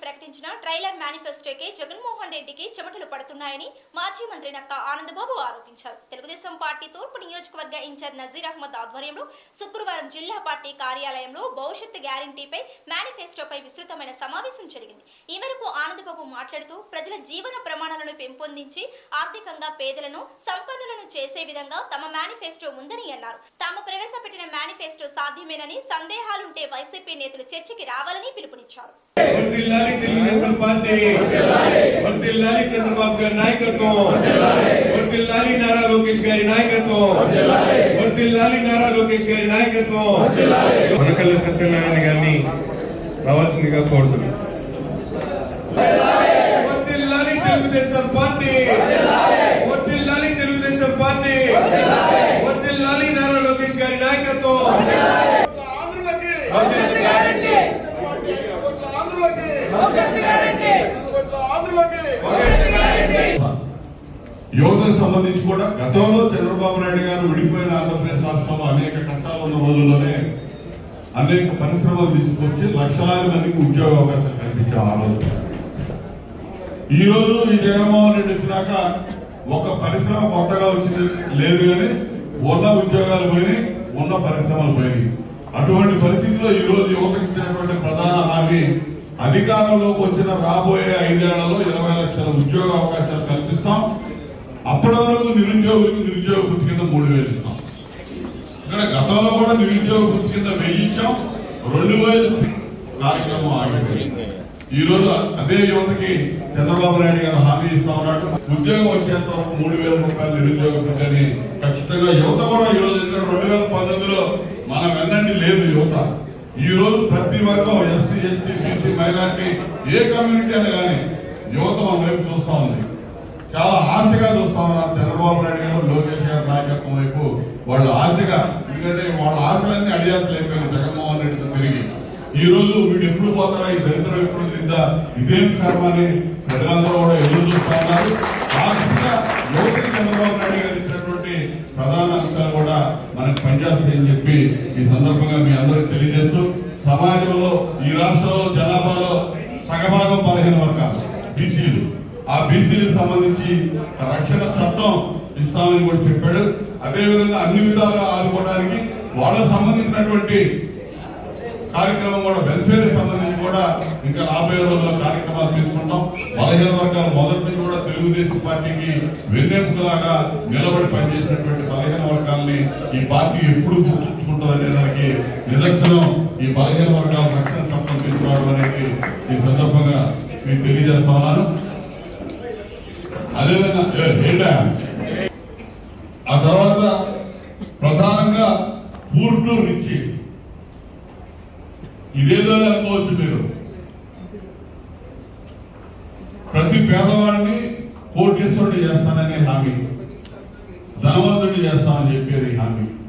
ప్రకటించిన ట్రైలర్ మేనిఫెస్టోకి జగన్మోహన్ రెడ్డికి చెమటలు పడుతున్నాయని మాజీ మంత్రి నక్కా ఆనందబాబు ఆరోపించారు తెలుగుదేశం పార్టీ తూర్పు నియోజకవర్గ ఇన్ఛార్జ్ నజీర్ అహ్మద్ ఆధ్వర్యంలో శుక్రవారం జిల్లా పార్టీ కార్యాలయంలో భవిష్యత్ గ్యారంటీపై మేనిఫెస్టోపై విస్తృతమైన సమావేశం జరిగింది ఈ మేరకు ఆనందబాబు మాట్లాడుతూ ప్రజల జీవన ప్రమాణాలను పెంపొందించి ఆర్థికంగా పేదలను సంపన్నులను చేసే విధంగా తమ మేనిఫెస్టో ఉందని అన్నారు తాము ప్రవేశపెట్టిన మేనిఫెస్టో సాధ్యమేనని సందేహాలుంటే వైసీపీ నేతలు చర్చకి రావాలని పిలుపునిచ్చారు వర్దిల్లాలి తెలుగుదేశం పార్టీ వర్దిల్లాలి చంద్రబాబు గారి నాయకత్వం వర్దిల్లాలి నారా లోకేష్ గారి నాయకత్వం వర్దిల్లాలి నారా లోకేష్ గారి నాయకత్వం వనకల్ల సత్యనారాయణ గారిని రావాల్సిందిగా కోరుతున్నాం వర్దిల్లాలి తెలుగుదేశం పార్టీ వర్దిల్లాలి తెలుగుదేశం పార్టీ వర్దిల్లాలి నారా లోకేష్ గారి నాయకత్వం ఆంధ్రులకి భవిష్యత్తు గ్యారంటీ ఆంధ్రులకి ఆంధ్రులకి యువతకు సంబంధించి కూడా గతంలో చంద్రబాబు నాయుడు గారు విడిపోయిన ఆంధ్రప్రదేశ్ రాష్ట్రంలో అనేక కష్టాలు ఉన్న రోజుల్లోనే అనేక పరిశ్రమలు తీసుకొచ్చి లక్షలాది మందికి ఉద్యోగ అవకాశాలు కల్పించాం ఆ రోజు ఈ రోజు ఈ జగన్మోహన్ రెడ్డి వచ్చినాక ఒక పరిశ్రమ కొత్తగా వచ్చింది లేదు కానీ ఉన్న ఉద్యోగాలు పోయినాయి ఉన్న పరిశ్రమలు పోయినాయి అటువంటి పరిస్థితిలో ఈ రోజు యువతకు ఇచ్చినటువంటి ప్రధాన హామీ అధికారంలోకి వచ్చిన రాబోయే ఐదేళ్లలో ఇరవై లక్షల ఉద్యోగ అవకాశాలు కల్పిస్తాం అప్పటి వరకు నిరుద్యోగులకు నిరుద్యోగ వృత్తి కింద మూడు వేలు ఇస్తాం ఇక్కడ గతంలో కూడా నిరుద్యోగ వృత్తి కింద వెయ్యి ఇచ్చాం రెండు వేలు కార్యక్రమం ఆగిపోయింది ఈ రోజు అదే యువతకి చంద్రబాబు నాయుడు గారు హామీ ఇస్తా ఉన్నాడు ఉద్యోగం వచ్చేంత వరకు మూడు వేల రూపాయలు నిరుద్యోగ వృత్తి అని ఖచ్చితంగా యువత కూడా ఈ రోజు ఎందుకంటే రెండు వేల పంతొమ్మిదిలో మన వెన్నంటి లేదు యువత ఈ రోజు ప్రతి వర్గం ఎస్సీ ఎస్టీ బీసీ మైనార్టీ ఏ కమ్యూనిటీ అయినా కానీ యువత మన వైపు చూస్తా ఉంది చాలా ఆశగా చూస్తా ఉన్నారు చంద్రబాబు నాయుడు గారు లోకేష్ గారి నాయకత్వం వైపు వాళ్ళు ఆశగా ఎందుకంటే వాళ్ళ ఆశలన్నీ అడియాసలు అయిపోయినాయి జగన్మోహన్ రెడ్డితో తిరిగి ఈ రోజు వీడు ఎప్పుడు పోతారా ఈ దరిద్రం ఎప్పుడు తిందా ఇదేం కర్మ అని ప్రజలందరూ కూడా ఎదురు చూస్తా ఉన్నారు ఆశగా యువతకి చంద్రబాబు నాయుడు గారు ఇచ్చినటువంటి ప్రధాన అంశాలు కూడా మనకు పనిచేస్తాయని చెప్పి ఈ సందర్భంగా మీ అందరికి తెలియజేస్తూ సమాజంలో ఈ రాష్ట్రంలో జనాభాలో సగభాగం పదిహేను వర్గాలు బీసీలు ఆ బీసీలకు సంబంధించి రక్షణ చట్టం ఇస్తామని కూడా చెప్పాడు అదేవిధంగా అన్ని విధాలుగా ఆదుకోవడానికి వాళ్ళకు సంబంధించినటువంటి కార్యక్రమం కూడా వెల్ఫేర్ సంబంధించి కూడా ఇంకా రాబోయే రోజుల్లో కార్యక్రమాలు తీసుకుంటాం బలహీన వర్గాలు మొదటి నుంచి కూడా తెలుగుదేశం పార్టీకి వెన్నెముకలాగా నిలబడి పనిచేసినటువంటి బలహీన వర్గాల్ని ఈ పార్టీ ఎప్పుడు గుర్తుంచుకుంటుంది అనే దానికి నిదర్శనం ఈ బలహీన వర్గాల రక్షణ చట్టం తీసుకురావడం అనేది ఈ సందర్భంగా మీకు తెలియజేస్తా ఉన్నాను అదేవిధంగా ఏ, ఏంటా ఆ తర్వాత ప్రధానంగా పూర్ టు రిచ్ ఇదేదో అనుకోవచ్చు మీరు ప్రతి పేదవాడిని కోటీశ్వరుడు చేస్తాననే హామీ ధనవంతుడిని చేస్తామని చెప్పేది హామీ